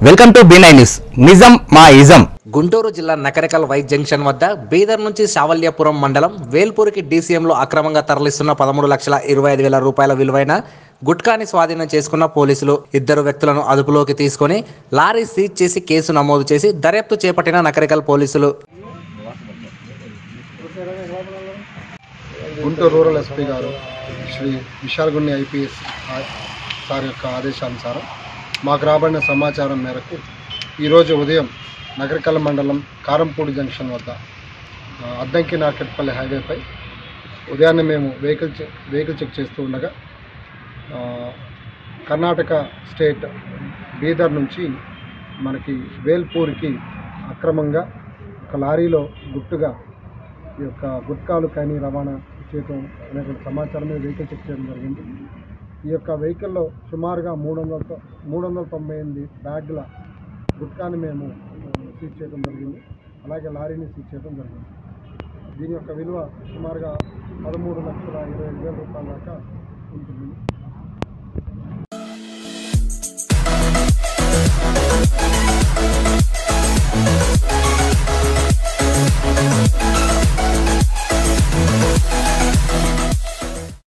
welcome to be news నిజం మా ism Guntur జిల్లా నకరికల్ వై జంక్షన్ వద్ద బీదర్ నుంచి సావల్యాపురం మండలం వేల్పూరికి డీసీఎంలో అక్రమంగా తరలిస్తున్న పదమూడు లక్షల ఇరవై ఐదు వేల రూపాయల విలువైన గుట్కాని స్వాధీనం చేసుకున్న పోలీసులు ఇద్దరు వ్యక్తులను అదుపులోకి తీసుకొని లారీ సీజ్ చేసి కేసు నమోదు చేసి దర్యాప్తు చేపట్టిన నకరికల్ పోలీసులు గుంటూరు రూరల్ ఎస్పీ గారు శ్రీ విశాల్గుండి ఐపీఎస్ సార్ యొక్క ఆదేశానుసారం మాకు రాబడిన సమాచారం మేరకు ఈరోజు ఉదయం నగరకల్ మండలం కారంపూడి జంక్షన్ వద్ద ఆ, అద్దంకి నార్కెట్పల్లి హైవేపై ఉదయాన్నే మేము వెహికల్ చెక్ వెహికల్ చెక్ చేస్తూ ఉండగా ఆ, కర్ణాటక స్టేట్ బీదర్ నుంచి మనకి వేల్పూర్కి అక్రమంగా ఒక లారీలో గుట్టుగా ఈ యొక్క గుట్కాలు కానీ రవాణా చేయటం అనేటువంటి సమాచారం మీద వెహికల్ చెక్ చేయడం జరిగింది ఈ యొక్క వెహికల్లో సుమారుగా మూడు వందల తొ- మూడు వందల తొంభై ఎనిమిది బ్యాగుల గుట్కాని మేము ఆ, సీజ్ చేయడం జరిగింది అలాగే లారీని సీజ్ చేయడం జరిగింది దీని యొక్క విలువ సుమారుగా పదమూడు లక్షల ఇరవై ఐదు వేల రూపాయల దాకా ఉంటుంది